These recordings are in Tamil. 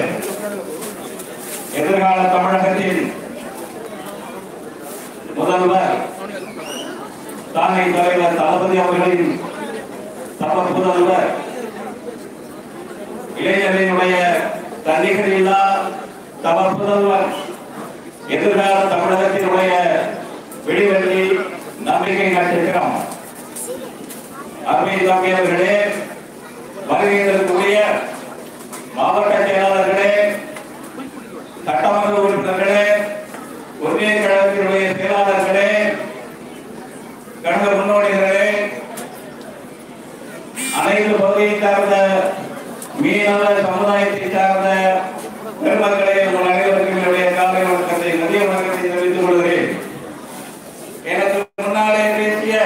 எதிர்கால தமிழகத்தின் முதல்வர் தானை தலைவர் தளபதி அவர்களின் தம புதல்வர் இளைஞரினுடைய தன்னிகர் இல்லா தம புதல்வர் எதிர்கால தமிழகத்தினுடைய விடிவெள்ளி நம்பிக்கை நட்சத்திரம் அருமை தம்பி அவர்களே வருகையிடக்கூடிய மாவட்ட செயலாளர்களே சட்டமன்ற உறுப்பினர்களே ஒன்றிய கழகத்தினுடைய செயலாளர்களே கழக முன்னோடிகளே அனைத்து பகுதியை சார்ந்த மீனவ சமுதாயத்தை சார்ந்த பெருமக்களே உங்கள் அனைவருக்கும் என்னுடைய காலை வணக்கத்தை மதிய வணக்கத்தை தெரிவித்துக் கொள்கிறேன் எனக்கு முன்னாலே பேசிய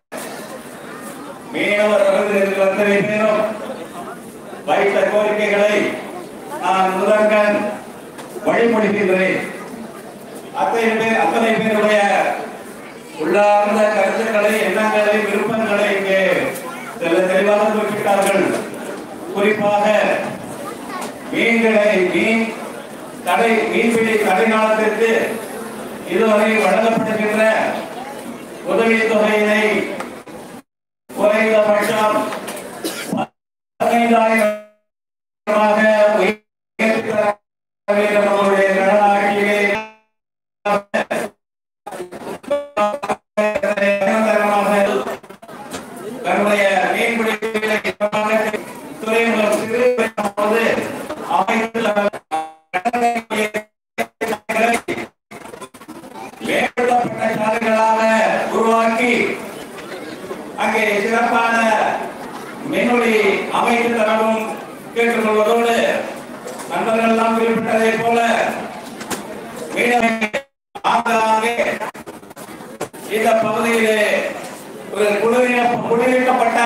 மீனவர் பிரதிநிதிகள் அத்தனை பேரும் வைத்த கோரிக்கைகளை நான் முதற்கண் வழிமொழிகின்றேன் அத்தனை பேர் அத்தனை பேருடைய உள்ளார்ந்த கருத்துக்களை எண்ணங்களை விருப்பங்களை இங்கே தெல்ல தெளிவாக குறிப்பிட்டார்கள் குறிப்பாக மீன்களை மீன் தடை மீன்பிடி தடை காலத்திற்கு இதுவரை வழங்கப்படுகின்ற உதவித் தொகையினை குறைந்தபட்சம் பதினைந்தாயிரமாக உயர்த்தி தர வேண்டும் நம்முடைய கடலாட்சியை தன்னுடைய மீன்பிடி துறைமுகம் சிறு அமைத்துள்ள மேம்படுத்தப்பட்ட சாலைகளாக உருவாக்கி அங்கே சிறப்பான மின்னொளி அமைத்து தரவும் கேட்டுக்கொள்வதோடு நண்பர்கள் எல்லாம் குறிப்பிட்டதை போல மீனவை ஆங்காங்கே இந்த பகுதியிலே ஒரு குளிர- குளிரூட்டப்பட்ட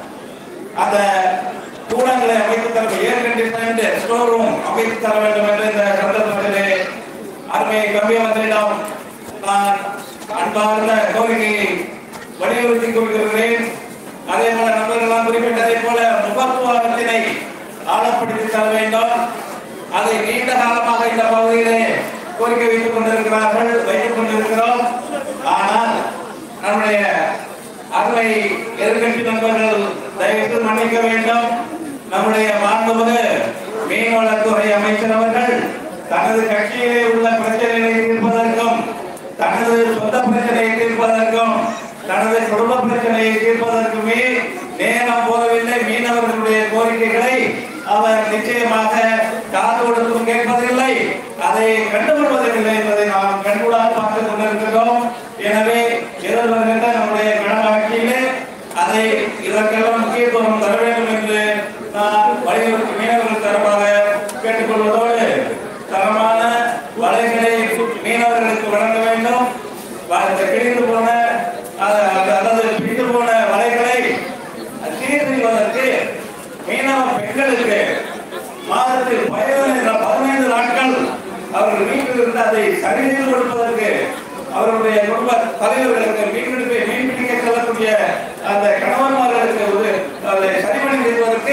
அந்த கூடங்களை அமைத்து தர ஏர் கண்டிஷன்ட் ஸ்டோர் ரூம் அமைத்து தர வேண்டும் என்று இந்த சந்தர்ப்பத்திலே அருமை கம்பியமந்திரிடம் நான் அன்பார்ந்த கோரிக்கையை வலியுறுத்தி கொள்கிறேன் அதே போல நண்பர்களாம் குறிப்பிட்டதை போல முகத்துவத்தினை ஆழப்படுத்தி தர வேண்டும் அதை நீண்ட காலமாக இந்த பகுதியிலே கோரிக்கை வைத்துக் கொண்டிருக்கிறார்கள் வைத்துக் கொண்டிருக்கிறோம் ஆனால் நம்முடைய அருமை எதிர்கட்சி நண்பர்கள் தயவுசெய்து மன்னிக்க வேண்டும் நம்முடைய மாண்புமிகு மீன்வளத்துறை அமைச்சர் அவர்கள் தனது கட்சியிலே உள்ள பிரச்சனைகளை தீர்ப்பதற்கும் தனது சொந்த பிரச்சனையை தீர்ப்பதற்கும் தனது குடும்ப பிரச்சனையை தீர்ப்பதற்குமே நேரம் போதவில்லை மீனவர்களுடைய கோரிக்கைகளை அவர் நிச்சயமாக காது கொடுத்தும் கேட்பதில்லை அதை கண்டுகொள்வதில்லை என்பதை நாம் கண்கூடாக பார்த்துக் கொண்டிருக்கிறோம் எனவே எதிர்வருகின்ற நம்முடைய கடலாட்சியிலே அதை இதற்கெல்லாம் முக்கியத்துவம் தர வேண்டும் என்று நான் வலியுறுத்தி மீனவர்கள் தரப்பாக கேட்டுக்கொள்வதோடு தரமான வலைகளை மீனவர்களுக்கு வழங்க வேண்டும் வ- இந்த கிழிந்து போன அத- அத- அதாவது பிடித்து போன வலைகளை சீர் செய்வதற்கு மீனவ பெண்களுக்கு மாதத்தில் பதினைந்து பதினைந்து நாட்கள் அவர்கள் வீட்டில் இருந்து அதை சரி செய்து கொடுப்பதற்கு அவருடைய குடும்ப தலைவர்களுக்கு மீன்பிடிப்பை மீன்பிடிக்க செல்லக்கூடிய அந்த கணவன்மார்களுக்கு ஒரு அதை சரிபணி செய்வதற்கு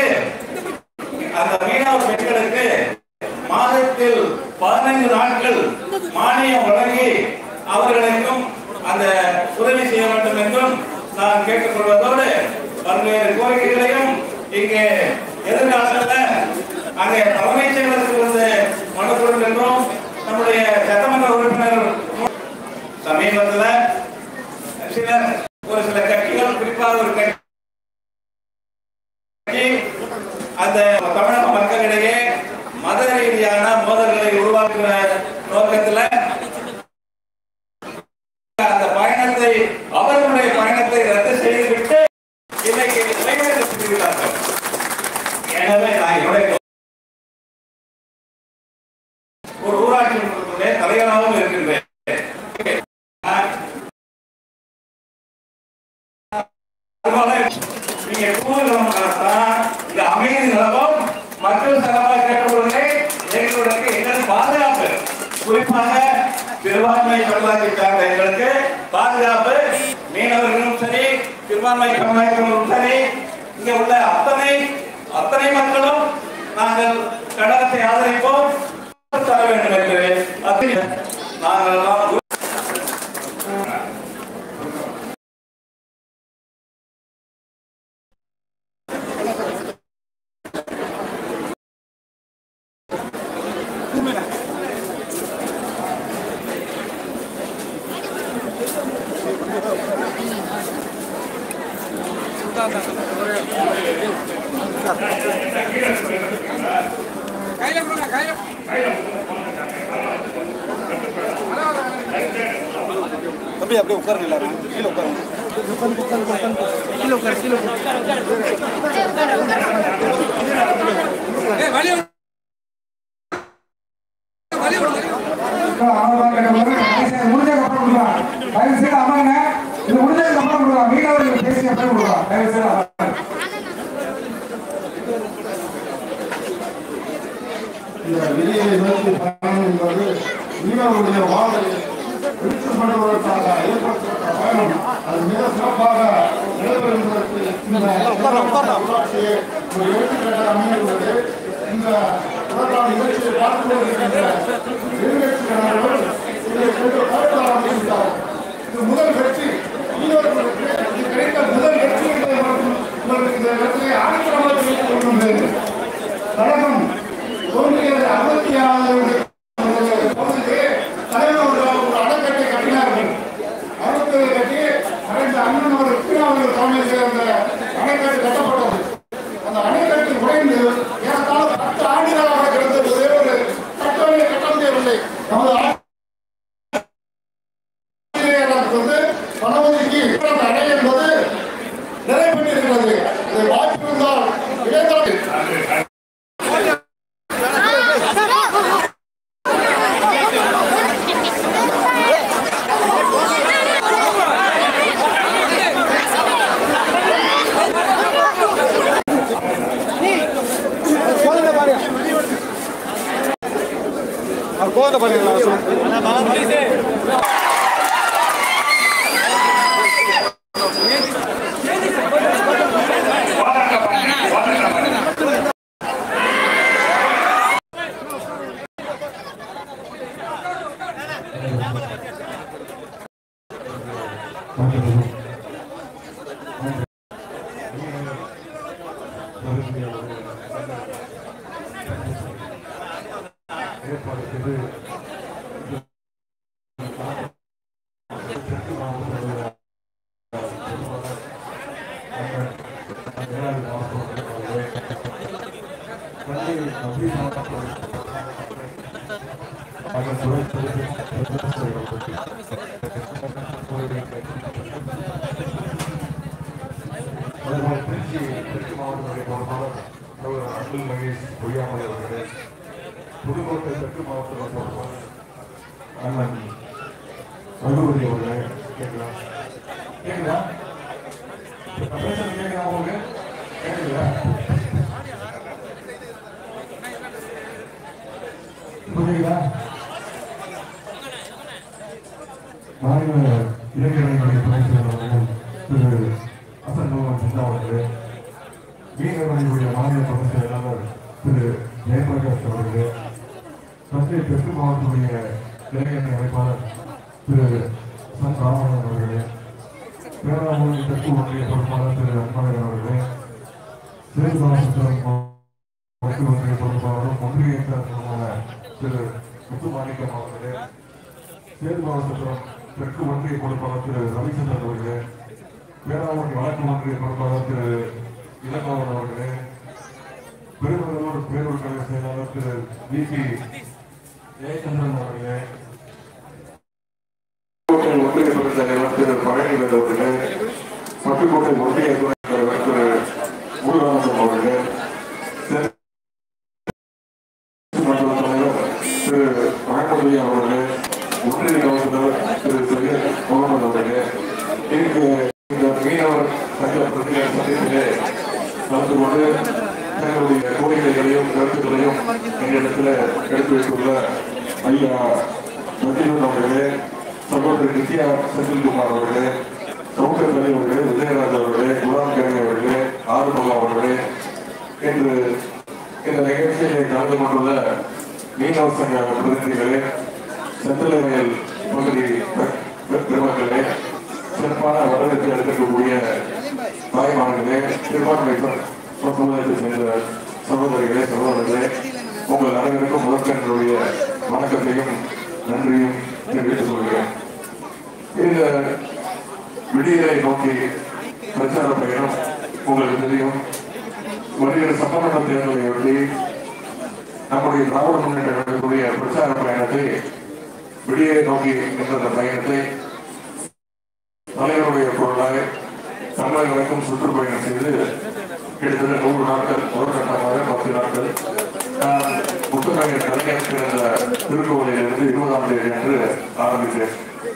அந்த மீனவ பெண்களுக்கு மாதத்தில் பதினைந்து நாட்கள் மானியம் வழங்கி அவர்களுக்கும் அந்த உதவி செய்ய வேண்டும் என்றும் நான் கேட்டுக்கொள்வதோடு பல்வேறு கோரிக்கைகளையும் இங்கே எதிர்காலத்தில் அங்கே தலைமைச் செயலருக்கு வந்து மனு கொடுக்கின்றோம் நம்முடைய சட்டமன்ற உறுப்பினர் சமீபத்தில் சிலர் ஒரு சில கட்சிகள் குறிப்பாக ஒரு கட்சி அந்த தமிழக மக்களிடையே மத ரீதியான மோதல்களை உருவாக்குற நோக்கத்துல அந்த பயணத்தை அவர்களுடைய பயணத்தை ரத்து செய்துவிட்டு இன்னைக்கு நிறைவேற்றிருக்கிறார்கள் எனவே நான் என்னுடைய ஒரு ஊராட்சி மன்றத்தினுடைய தலைவராகவும் இருக்கின்றேன் அதுபோல நீங்க கூறுகிறோம் இந்த அமைதி நிலவும் மக்கள் செலவாக கேட்டபொழுது எங்களுக்கு எங்களுக்கு பாதுகாப்பு குறிப்பாக சிறுபான்மை சமுதாயத்தை சார்ந்த எங்களுக்கு பாதுகாப்பு மீனவர்களும் சரி சிறுபான்மை சமுதாயத்தினரும் சரி இங்க உள்ள அத்தனை அத்தனை மக்களும் நாங்கள் கடலத்தை ஆதரிப்போம் தர வேண்டும் என்று அதை நாங்கள் எல்லாம் அப்படியே அப்படியே உட்காருங்க எல்லாரும் கீழே உட்காருங்க கீழே உட்காரு கீழே உட்காரு தயவுசெய்து அம்மாங்க இது முடிஞ்சதுக்கு அப்புறம் கொடுக்கலாம் மீனவர்கள் பேசி அப்படியே கொடுக்கலாம் தயவுசெய்து அமருங்க. இந்த விதியை நோக்கி பயணம் என்பது மீனவர்களுடைய வாழ்வை வெளிச்சப்படுவதற்காக ஏற்படுத்தப்பட்ட பயணம் அது மிக சிறப்பாக நடைபெறுவதற்கு இந்த உள்ளாட்சியை ஒரு எடுத்துக்காட்டாக அமைந்துள்ளது இந்த உடற்கால நிகழ்ச்சியை பார்த்து கொண்டிருக்கின்ற எதிர்கட்சியினர்கள் இதை கொண்டு போராட ஆரம்பித்தார் இது முதல் வெற்றி மீனவர்களுக்கு இது கிடைத்த முதல் வெற்றி என்பதை மட்டும் உங்களுக்கு இந்த இடத்திலே ஆணித்தரமாக தெரிவித்துக் கொள்கின்றேன் கழகம் தோன்றியது அறுபத்தி ஆறாவது பகுதியிலே தலைவர் அவர்கள் ஒரு அணைக்கட்டை கட்டினார்கள் அறுபத்தி கட்டி மறைந்த அண்ணன் அவர் விக்ரமாவர்கள் தலைமையில் அந்த அணைக்கட்டு கட்டப்பட்டது அந்த அணைக்கட்டு உடைந்து ஏறத்தாழ பத்து ஆண்டுகளாக கிடந்தது ஒரே ஒரு கட்டளை கட்ட முடியவில்லை நமது ஆசிரியர்களுக்கு வந்து பணவதிக்கு அந்த அணை என்பது நிறைவேற்றிருக்கிறது இதை வாய்ப்பு இருந்தால் இடைத்தரத்தில் கோதனை பாருங்க அவர் கோதனை பாருங்க அதனால் திருச்சி திருச்சி மாவட்டத்துடைய பொறுப்பாளர் அவர் அப்துல் மகேஷ் பொய்யாமல் அவர்களே புதுக்கோட்டை தெற்கு மாவட்ட பொறுப்பாளர் அண்ணன் ரகுபதி அவர்களே கேட்குதா கேட்குதா நான் பேசுறது கேட்குதா உங்களுக்கு கேட்குதா புரியுதா மாநில இளைஞர்களுடைய துணை செயலாளர்கள் திரு அசன் மோகன் சிந்தா அவர்களே மீனவர்களுடைய மாநில துணை செயலாளர் திரு ஜெயபிரகாஷ் அவர்களே தஞ்சை தெற்கு மாவட்டத்துடைய இளைஞர் அமைப்பாளர் திரு சன் ராமன் அவர்களே பேராமூர் தெற்கு ஒன்றிய பொறுப்பாளர் திரு அன்பழகன் அவர்களே சேதுபாலசுந்தரம் தெற்கு ஒன்றிய பொறுப்பாளரும் ஒன்றிய தலைவருமான திரு முத்துமாணிக்கம் அவர்களே சேதுபாலசுந்தரம் தெற்கு ஒன்றிய பொறுப்பாளர் திரு ரவிச்சந்திரன் அவர்களே பேராவூர் வழக்கு ஒன்றிய பொறுப்பாளர் திரு இளங்கோவன் அவர்களே பெருமளூர் பேரூர் கழக செயலாளர் திரு வி பி ஜெயச்சந்திரன் அவர்களே கோட்டை ஒன்றிய துணை தலைவர் திரு பழனிவேல் அவர்களே பட்டுக்கோட்டை ஒன்றிய துணை தலைவர் திரு முருகானந்தம் அவர்களே தெற்கு மண்டல தலைவர் திரு மகமதுல்லா அவர்களே ஒன்றிய கவுன்சிலர் திரு சையத் முகமது அவர்களே இங்கு இந்த மீனவர் சங்க பிரதிநிதி சந்திப்பிலே கலந்து கொண்டு தங்களுடைய கோரிக்கைகளையும் கருத்துக்களையும் எங்களிடத்தில் எடுத்து வைத்துள்ள ஐயா மத்தியன் அவர்களே சகோதரி நித்யா செந்தில்குமார் அவர்களே சவுக்கர் கலை அவர்களே விஜயராஜ் அவர்களே குலாம் கேணி அவர்களே ஆறுமல்லா அவர்களே இன்று இந்த நிகழ்ச்சியிலே கலந்து கொண்டுள்ள மீனவ சங்க பிரதிநிதிகளே செந்தலை வயல் பகுதி பெ- பெ- பெருமக்களே சிறப்பான வரவேற்பை எடுக்கக்கூடிய தாய்மார்களே திருவான்மை சமுதாயத்தை சேர்ந்த சகோதரிகளே சகோதரர்களே உங்கள் அனைவருக்கும் முதற்கனுடைய வணக்கத்தையும் நன்றியும் தெரிவித்துக் கொள்கிறேன் இந்த விடியலை நோக்கி பிரச்சார பயணம் உங்களுக்கு தெரியும் வருகிற சட்டமன்ற தேர்தலை ஒட்டி நம்முடைய திராவிட முன்னேற்ற கழகத்துடைய பிரச்சார பயணத்தை விடியலை நோக்கி என்ற அந்த பயணத்தை தலைவருடைய பொருளாக தமிழகம் வரைக்கும் சுற்றுப்பயணம் செய்து கிட்டத்தட்ட நூறு நாட்கள் ஒரு கட்டமாக பத்து நாட்கள் நான் முத்துக்கலைஞர் கலைஞர் பிறந்த திருக்கோவிலிருந்து இருபதாம் தேதி அன்று ஆரம்பித்தேன்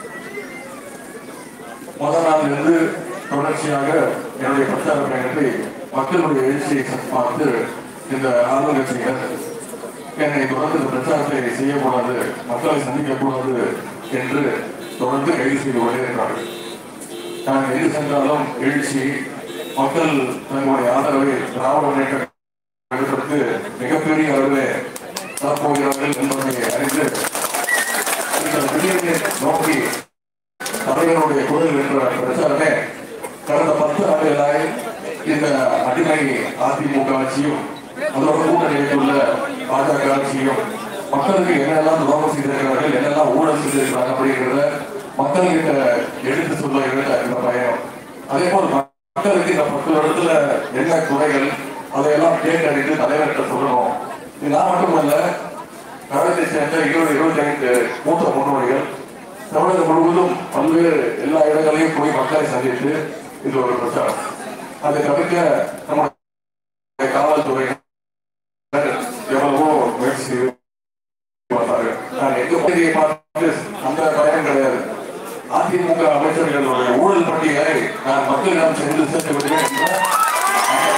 முதல் நாளிலிருந்து தொடர்ச்சியாக என்னுடைய பிரச்சார பயணத்தை மக்களுடைய எழுச்சியை பார்த்து இந்த ஆளுங்கட்சியினர் என்னை தொடர்ந்து இந்த பிரச்சாரத்தை செய்யக்கூடாது மக்களை சந்திக்கக்கூடாது என்று தொடர்ந்து கைது செய்து கொண்டே இருக்கிறார்கள் நான் எது சென்றாலும் எழுச்சி மக்கள் தங்களுடைய ஆதரவை திராவிட முன்னேற்ற கழகத்திற்கு மிகப்பெரிய அளவில் தரப்போகிறார்கள் என்பதை அறிந்து இந்த விடியலை நோக்கி தலைவருடைய குரல் என்ற பிரச்சாரமே கடந்த பத்து ஆண்டுகளாய் இந்த அடிமை அதிமுக ஆட்சியும் அதோட கூட்டணியில் உள்ள பாஜக ஆட்சியும் மக்களுக்கு என்னெல்லாம் துரோகம் செய்திருக்கிறார்கள் என்னெல்லாம் ஊழல் செய்திருக்கிறாங்க அப்படிங்கிறத மக்கள்கிட்ட எடுத்து சொல்ல இருந்த இந்த பயணம் அதே போல் மக்களுக்கு இந்த பத்து வருடத்துல என்ன குறைகள் அதையெல்லாம் கேட்டறிந்து தலைவர்கிட்ட சொல்லணும் இது நான் மட்டுமல்ல நகரத்தை சேர்ந்த இருபது இருபத்தி ஐந்து மூத்த முன்னோடிகள் தமிழகம் முழுவதும் பல்வேறு எல்லா இடங்களையும் போய் மக்களை சந்தித்து இது ஒரு பிரச்சாரம் அதை தவிர்க்க நம்முடைய காவல்துறையினர் எவ்வளவோ முயற்சி செய்து வந்தார்கள் நான் எங்க பகுதியை பார்த்து அந்த பயம் கிடையாது அதிமுக அமைச்சர்களுடைய ஊழல் பட்டியலை நான் மக்களிடம் சென்று சேர்த்து விடுவேன் என்ற அந்த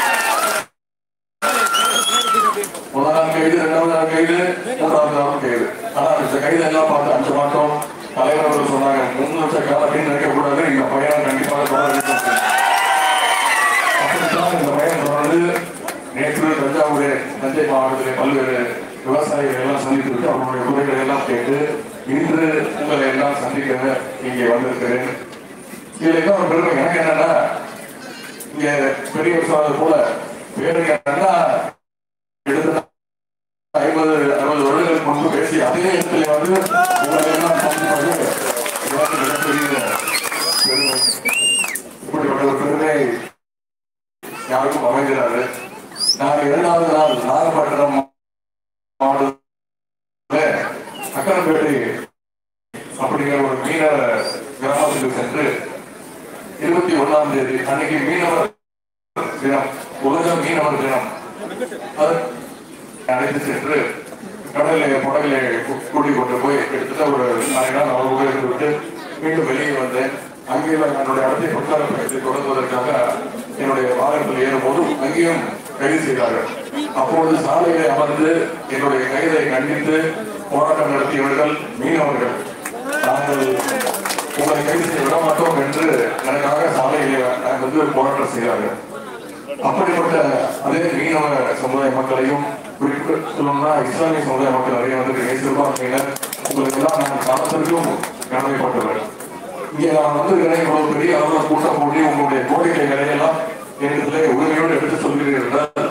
முதல் நாள் கைது இரண்டாவது நாள் கைது மூன்றாவது நாளும் கைது ஆனா இந்த கைது எல்லாம் பார்த்து அஞ்சு மாட்டோம் தலைவர் அவர்கள் சொன்னாங்க மூணு லட்சம் கால அப்படின்னு நினைக்க கூடாது இந்த பயணம் கண்டிப்பாக தொடர வேண்டும் அப்படித்தான் இந்த பயணம் தொடர்ந்து நேற்று தஞ்சாவூர் தஞ்சை மாவட்டத்திலே பல்வேறு விவசாயிகளை எல்லாம் சந்தித்து அவர்களுடைய குறைகளை எல்லாம் கேட்டு இன்று உங்களை எல்லாம் சந்திக்க இங்கே வந்திருக்கிறேன் இதுல என்ன ஒரு பெருமை எனக்கு என்னன்னா இங்க பெரிய சொன்னது போல வேறு என்னன்னா கிட்டத்தட்ட ஐம்பது அறுபது வருடங்களுக்கு முன்பு பேசி அதே இடத்துல வந்து உங்களை எல்லாம் சந்திப்பது எனக்கு மிகப்பெரிய பெருமை இப்படிப்பட்ட ஒரு பெருமை யாருக்கும் அமைகிறாரு நான் இரண்டாவது நாள் நாகப்பட்டினம் மாவட்டத்தில் அக்கரம்பேட்டை அப்படிங்கிற ஒரு மீனவ கிராமத்துக்கு சென்று இருபத்தி ஒண்ணாம் தேதி அன்னைக்கு மீனவர் தினம் உலக மீனவர் தினம் அது அழைத்து சென்று கடலிலே படகிலே கூட்டி கொண்டு போய் கிட்டத்தட்ட ஒரு நாலு நாள் அவர்களோடு இருந்து விட்டு மீண்டும் வெளியே வந்தேன் அங்கே என்னுடைய அடுத்த பிரச்சார பயணத்தை தொடங்குவதற்காக என்னுடைய வாகனத்தில் ஏறும்போது அங்கேயும் கைது செய்தார்கள் அப்பொழுது சாலையிலே அமர்ந்து என்னுடைய கைதை கண்டித்து போராட்டம் நடத்தியவர்கள் மீனவர்கள் நாங்கள் உங்களை கைது செய்ய விட மாட்டோம் என்று எனக்காக சாலையிலே வந்து போராட்டம் செய்தார்கள் அப்படிப்பட்ட அதே மீனவ சமுதாய மக்களையும் குறிப்பிட்டு சொல்லணும்னா இஸ்லாமிய சமுதாய மக்கள் நிறைய வந்து சிறுபான்மையினர் உங்களுக்கு எல்லாம் நான் காலத்திற்கும் கடமைப்பட்டவர் இங்கே நான் வந்து இவ்வளவு பெரிய அளவில் கூட்டம் கூட்டி உங்களுடைய கோரிக்கைகளை எல்லாம் என்னிடத்திலே உரிமையோடு எடுத்து சொல்கிறீர்கள் என்றால்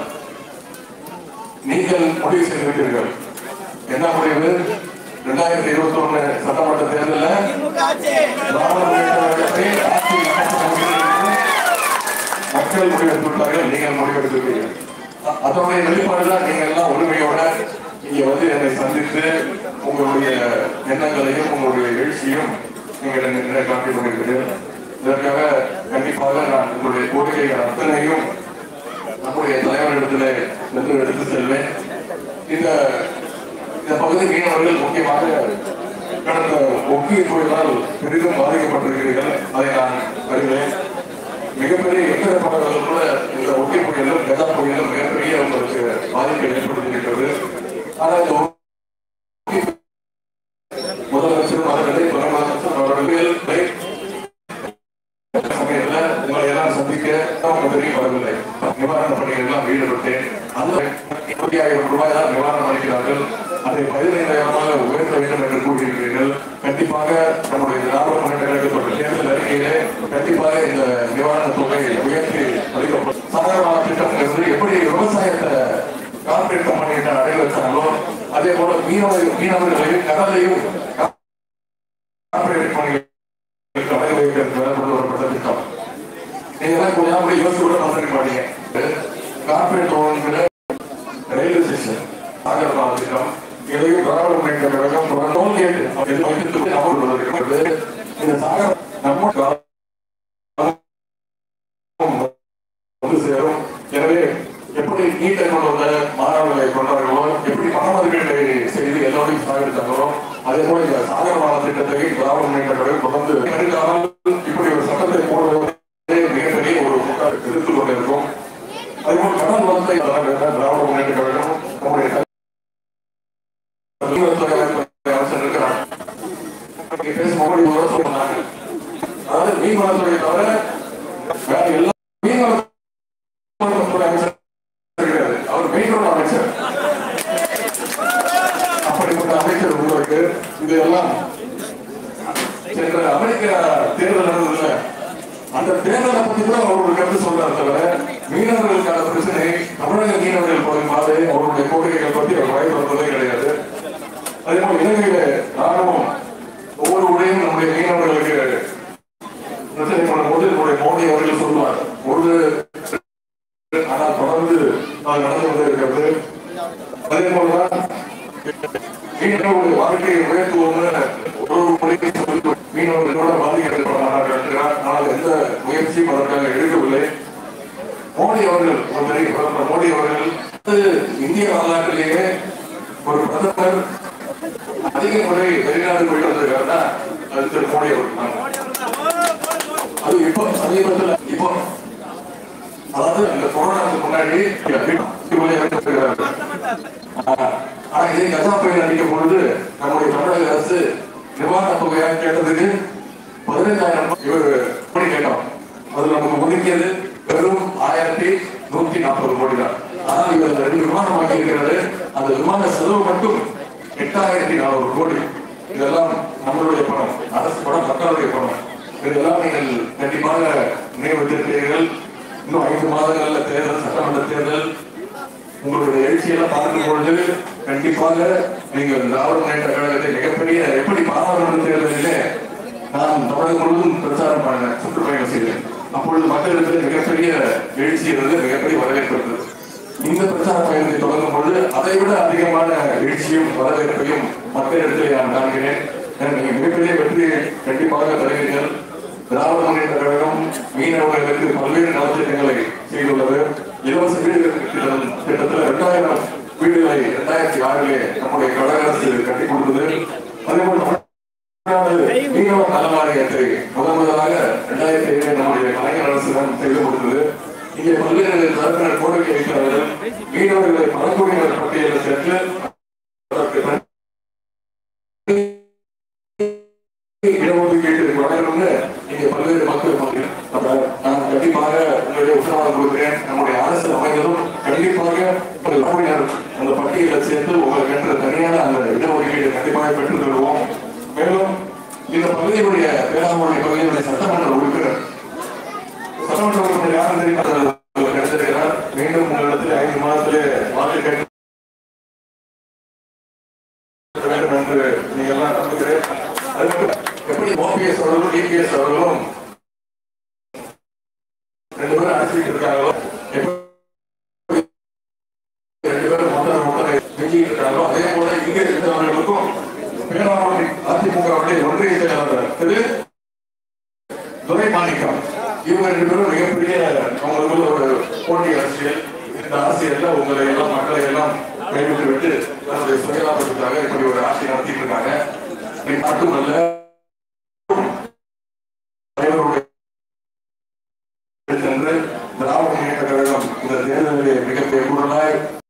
நீங்கள் முடிவு செய்திருக்கிறீர்கள் என்ன முடிவு இரண்டாயிரத்தி இருபத்தி ஒண்ணு சட்டமன்ற தேர்தலில் திராவிட முன்னேற்ற கழகத்தை ஆட்சியில் அமர்த்த முடியும் மக்கள் முடிவெடுத்துள்ளார்கள் நீங்கள் முடிவெடுத்துள்ளீர்கள் அ- அதனுடைய வெளிப்பாடுதான் நீங்க எல்லாம் உரிமையோட இங்க வந்து என்னை சந்தித்து உங்களுடைய எண்ணங்களையும் உங்களுடைய எழுச்சியும் நீங்கள் என்னிடம் காட்டிக் கொண்டிருக்கிறீர்கள் இதற்காக கண்டிப்பாக நான் உங்களுடைய கோரிக்கைகள் அத்தனையும் நம்முடைய தலைவரிடத்திலே சென்று எடுத்து செல்வேன் இந்த இந்த பகுதி மீனவர்கள் முக்கியமாக கடந்த ஒக்கிய புயலால் பெரிதும் பாதிக்கப்பட்டிருக்கிறீர்கள் அதை நான் அறிவேன் மிகப்பெரிய எத்தனை படங்கள் கூட இந்த ஒக்கிய புயலும் கஜா புயலும் மிகப்பெரிய உங்களுக்கு பாதிப்பை ஏற்படுத்தியிருக்கிறது ஆனால் இந்த ஒக்கி முதலமைச்சரும் அவர்களை முதலமைச்சர் அவர்களை சமயத்துல உங்களை எல்லாம் சந்திக்க அவங்க பெரிய வரவில்லை நிவாரண பணிகள் எல்லாம் ஈடுபட்டேன் அந்த இருபத்தி ஆயிரம் ரூபாய் தான் நிவாரணம் அளிக்கிறார்கள் அதை பதினைந்தாயிரமாக உயர்த்த வேண்டும் என்று கூறியிருக்கிறீர்கள் கண்டிப்பாக நம்முடைய திராவிட முன்னேற்ற கழகத்தோட தேர்தல் அறிக்கையிலே கண்டிப்பாக இந்த நிவாரண தொகையை உயர்த்தி அளிக்கப்படும் சாகரமான திட்டம் என்பது எப்படி விவசாயத்தை கார்பரேட் கம்பெனிகிட்ட அடைய வச்சாங்களோ அதே போல மீனவ மீனவர்களையும் கடலையும் கார்பரேட் கம்பெனிகளுக்கு அடைய வைக்கிறது கொண்டு வரப்பட்ட திட்டம் நீங்க எல்லாம் கொஞ்ச நாள் கூட யோசிச்சு கூட பார்த்துருக்க மாட்டீங்க கார்பரேட் ஓன்கிற ரயில்வே ஸ்டேஷன் சாகரமான திட்டம் இதையும் திராவிட முன்னேற்ற கழகம் டோல்கேட் இது வைத்து நம்பர் கொண்டிருக்கிறது இந்த சாகர நம்ம வந்து சேரும் எனவே எப்படி நீட்டை கொண்டு வந்த மாணவர்களை கொண்டார்களோ எப்படி பணமதிப்பீட்டை செய்து எல்லோரையும் சாகரித்தாங்களோ அதே போல இந்த சாகரமான திட்டத்தை திராவிட முன்னேற்ற கழகம் தொடர்ந்து நெடுங்காலம் இப்படி ஒரு சட்டத்தை போடுவதே மிகப்பெரிய ஒரு புகார் எதிர்த்து கொண்டிருக்கும் அதேபோல் கடன் வளத்தை திராவிட முன்னேற்ற கழகம் நம்முடைய கல்வித்துறை அமைச்சர் இருக்கிறார் நீங்க பேசும்போது ஒரு வருஷம் சொன்னாங்க அதாவது மீன் வளத்துறை தவிர வேற எல்லா மீன் வளத்துறை அமைச்சர் கிடையாது அவர் மீனவ அமைச்சர் அப்படிப்பட்ட அமைச்சர் உங்களுக்கு இதெல்லாம் சென்ற அமெரிக்க தேர்தல் நடந்ததுல அந்த தேர்தலை பத்தி கூட அவர் ஒரு கருத்து சொல்றாரு தவிர மீனவர்களுக்கான பிரச்சனை தமிழக மீனவர்கள் போதும் பாதை அவருடைய கோரிக்கைகள் பத்தி அவர் பயன்படுத்துவதே கிடையாது அதே போல இலங்கையில ராணுவம் ஒவ்வொரு உடையும் நம்முடைய மீனவர்களுக்கு பிரச்சனை பண்ணும்போது நம்முடைய மோடி அவர்கள் சொல்லுவார் ஒரு ஆனால் தொடர்ந்து அது நடந்து கொண்டே இருக்கிறது அதே போலதான் மீனவர்களுடைய வாழ்க்கையை உயர்த்துவோம்னு ஒரு ஒரு முறையும் சொல்லி மீனவர்களோட பாதிக்கப்பட்ட ஆனால் எந்த முயற்சியும் அதற்காக எடுக்கவில்லை மோடி அவர்கள் ஒரு பெரிய பிரதமர் மோடி அவர்கள் வந்து இந்திய வரலாற்றிலேயே ஒரு பிரதமர் அதிக முறை வெளிநாடு போயிட்டு வந்திருக்காருன்னா அது திரு மோடி அவர்கள் தான். அது இப்போ சமீபத்தில் இப்போ அதாவது இந்த கொரோனாவுக்கு முன்னாடி திருமலை வைத்திருக்கிறார்கள் ஆனா இதே கஜா புயல் அடிக்கும் பொழுது நம்முடைய தமிழக அரசு நிவாரண தொகையாக கேட்டதுக்கு பதினைந்தாயிரம் இவர் கோடி கேட்டோம் அதுல நமக்கு ஒதுக்கியது வெறும் ஆயிரத்தி நூத்தி நாற்பது கோடி தான் ஆனால் இவர் ரெண்டு விமானம் வாங்கி இருக்கிறது அந்த விமான செலவு மட்டும் எட்டாயிரத்தி நானூறு கோடி இதெல்லாம் நம்மளுடைய பணம் அரசு பணம் மக்களுடைய பணம் இதெல்லாம் நீங்கள் கண்டிப்பாக நினைவுத்திருக்கிறீர்கள் இன்னும் ஐந்து மாதங்கள்ல தேர்தல் சட்டமன்ற தேர்தல் உங்களுடைய எழுச்சியெல்லாம் பார்க்கும் பொழுது கண்டிப்பாக நீங்கள் திராவிட முன்னேற்ற கழகத்தை மிகப்பெரிய எப்படி பாராளுமன்ற தேர்தலிலே நான் தமிழகம் முழுவதும் பிரச்சாரம் பண்ணேன் சுற்றுப்பயணம் செய்தேன் அப்பொழுது மக்களிடத்தில் மிகப்பெரிய எழுச்சி இருந்தது மிகப்பெரிய வரவேற்பு இருந்தது இந்த பிரச்சார பயணத்தை தொடங்கும் பொழுது அதை விட அதிகமான எழுச்சியும் வரவேற்பையும் மக்களிடத்தில் நான் காண்கிறேன் எனக்கு நீங்க மிகப்பெரிய வெற்றி கண்டிப்பாக தருவீர்கள் திராவிட முன்னேற்ற கழகம் மீனவர்களுக்கு பல்வேறு நலத்திட்டங்களை செய்துள்ளது இலவச வீடுகள் திட்டம் திட்டத்தில் இரண்டாயிரம் வீடுகளை இரண்டாயிரத்தி ஆறிலே நம்முடைய கழக அரசு கட்டி கொடுத்தது அதேபோல் தமிழ்நாடு மீனவர் நல வாரியத்தை முதன் முதலாக இரண்டாயிரத்தி ஏழு நம்முடைய கலைஞர் அரசு தான் செய்து கொடுத்தது இங்கே பல்வேறு தரப்பினர் கோரிக்கை வைக்கிறார்கள் மீனவர்களை பழங்குடியினர் பட்டியலில் சேர்த்து அதற்கு இடஒதுக்கீடு வழங்கணும்னு இங்க பல்வேறு மக்கள் மக்கள் அப்ப நான் கண்டிப்பாக உங்களுடைய உத்தரவாதம் கொடுக்கிறேன் நம்முடைய அரசு அமைந்ததும் கண்டிப்பாக ஒரு பழங்குடியினர் அந்த பட்டியலில் சேர்த்து உங்களுக்கு என்ற தனியான அந்த இடஒதுக்கீடு கண்டிப்பாக பெற்றுத் தருவோம் மேலும் இந்த பகுதியுடைய வேளாண்மை பகுதியுடைய சட்டமன்ற உறுப்பினர் சட்டமன்ற உறுப்பினர் யாரும் தெரியும் கிடைத்திருக்கிறார் மீண்டும் உங்களிடத்தில் ஐந்து மாதத்திலே வாக்கு கேட்டு வேண்டும் என்று நீங்க எல்லாம் நம்புகிறேன் அது மட்டும் எப்படி ஓபிஎஸ் அவர்களும் டிபிஎஸ் அவர்களும் ரெண்டு பேரும் அடிச்சுட்டு இருக்காங்களோ எப்படி ரெண்டு பேரும் மொத்தம் மொத்தம் செஞ்சுட்டு இருக்காங்களோ அதே போல இங்க இருக்கிறவர்களுக்கும் பேராவணி அதிமுகவுடைய ஒன்றிய செயலாளர் திரு துரை மாணிக்கம் இவங்க ரெண்டு பேரும் மிகப்பெரிய அவங்களுக்குள்ள ஒரு போட்டி அரசியல் இந்த அரசியல்ல உங்களை எல்லாம் மக்களை எல்லாம் கைவிட்டு விட்டு தன்னுடைய சுயலாபத்துக்காக இப்படி ஒரு ஆட்சி நடத்திட்டு இருக்காங்க இது மட்டுமல்ல தலைவருடைய சென்று திராவிட முன்னேற்ற கழகம் இந்த தேர்தலிலே மிகப்பெரிய குரலாய்